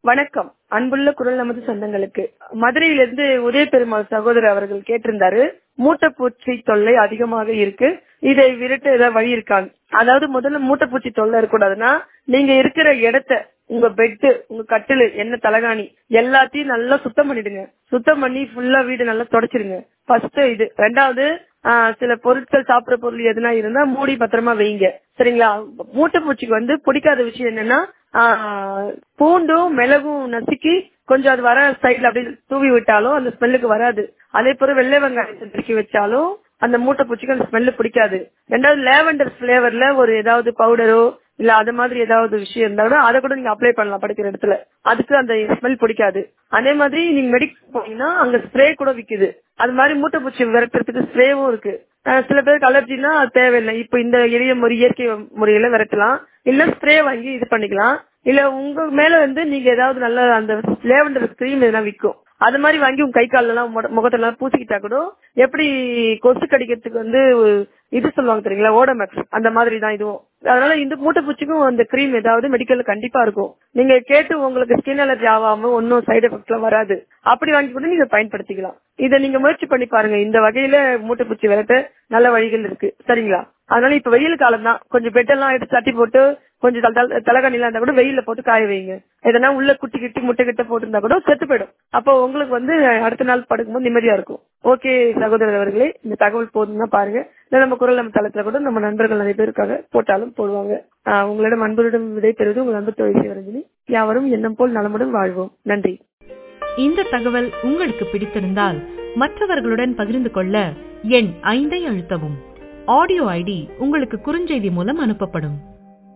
வணக்கம் அன்புள்ள குரல் நமது சொந்தங்களுக்கு மதுரையிலிருந்து உதய பெருமாள் சகோதரர் அவர்கள் கேட்டிருந்தாரு மூட்டைப்பூச்சி தொல்லை அதிகமாக இருக்கு இதை விரட்ட ஏதாவது வழி இருக்காங்க அதாவது முதல்ல மூட்டைப்பூச்சி தொல்லை இருக்கக்கூடாதுன்னா நீங்க இருக்கிற இடத்த உங்க பெட்டு உங்க கட்டிலு என்ன தலகாணி எல்லாத்தையும் நல்லா சுத்தம் பண்ணிடுங்க சுத்தம் பண்ணி ஃபுல்லா வீடு நல்லா தொடச்சிருங்க ஃபர்ஸ்ட் இது ரெண்டாவது ஆஹ், சில பொருட்கள் சாப்பிடுற பொருள் எதுனா இருந்தா மூடி பத்திரமா வைங்க சரிங்களா மூட்டைப்பூச்சிக்கு வந்து பிடிக்காத விஷயம் என்னன்னா ஆஹ், பூண்டும் மிளகும் நசுக்கி கொஞ்சம் அது வர சைடுல அப்படியே தூவி விட்டாலும் அந்த ஸ்மெல்லுக்கு வராது அதே போல வெள்ளை வெங்காயத்தை திருக்கி வச்சாலும் அந்த மூட்டைப்பூச்சிக்கு அந்த ஸ்மெல்லு பிடிக்காது ரெண்டாவது லேவண்டர் பிளேவர்ல ஒரு ஏதாவது பவுடரோ இல்ல அது மாதிரி ஏதாவது விஷயம் இருந்தா கூட அதை கூட நீங்க அப்ளை பண்ணலாம் படுக்கிற இடத்துல அதுக்கு அந்த ஸ்மெல் பிடிக்காது அதே மாதிரி நீங்க மெடிக்கல் போனீங்கன்னா அங்க ஸ்ப்ரே கூட விக்குது அது மாதிரி மூட்டைப்பூச்சி விரட்டுறதுக்கு ஸ்ப்ரேவும் இருக்கு அஹ் சில பேருக்கு அலர்ஜினா அது தேவையில்லை இப்ப இந்த எளிய முறை இயற்கை முறையில விரட்டலாம் இல்ல ஸ்ப்ரே வாங்கி இது பண்ணிக்கலாம் இல்ல உங்க மேல வந்து நீங்க ஏதாவது நல்ல அந்த லேவண்டர் கிரீம் எதனா விற்கும் அது மாதிரி வாங்கி உங்க கை கால்ல எல்லாம் முட- முகத்துல எல்லாம் பூசிக்கிட்டா கூட எப்படி கொசு கடிக்கிறதுக்கு வந்து இது சொல்லுவாங்க தெரியுங்களா ஓடமேக்ஸ் அந்த மாதிரி தான் இதுவும் அதனால இந்த மூட்டைப்பூச்சிக்கும் அந்த கிரீம் ஏதாவது மெடிக்கல்ல கண்டிப்பா இருக்கும் நீங்க கேட்டு உங்களுக்கு ஸ்கின் அலர்ஜி ஆகாம ஒன்னும் சைடு எஃபெக்ட் எல்லாம் வராது அப்படி வாங்கி கூட நீங்க பயன்படுத்திக்கலாம் இதை நீங்க முயற்சி பண்ணி பாருங்க இந்த வகையில மூட்டைப்பூச்சி விரட்ட நல்ல வழிகள் இருக்கு சரிங்களா அதனால இப்ப வெயில் காலம் தான் கொஞ்சம் பெட் எல்லாம் எடுத்து தட்டி போட்டு கொஞ்சம் தலைகாணில இருந்தா கூட வெயில்ல போட்டு காய வைங்க எதனா உள்ள குட்டி கிட்டி முட்டை கிட்ட போட்டிருந்தா கூட செத்து போயிடும் அப்போ உங்களுக்கு வந்து அடுத்த நாள் படுக்கும்போது நிம்மதியா இருக்கும் ஓகே சகோதரர் அவர்களே இந்த தகவல் போதும்னா பாருங்க இல்ல நம்ம குரல் நம்ம தளத்துல கூட நம்ம நண்பர்கள் நிறைய பேர் இருக்காங்க போட்டாலும் போடுவாங்க ஆஹ் உங்களிடம் அன்புடன் விடை பெறுவது உங்கள் அன்பு தொழில் சிவரஞ்சனி யாவரும் எண்ணம் போல் நலமுடன் வாழ்வோம் நன்றி இந்த தகவல் உங்களுக்கு பிடித்திருந்தால் மற்றவர்களுடன் பகிர்ந்து கொள்ள எண் ஐந்தை அழுத்தவும் ஆடியோ ஐடி உங்களுக்கு குறுஞ்செய்தி மூலம் அனுப்பப்படும்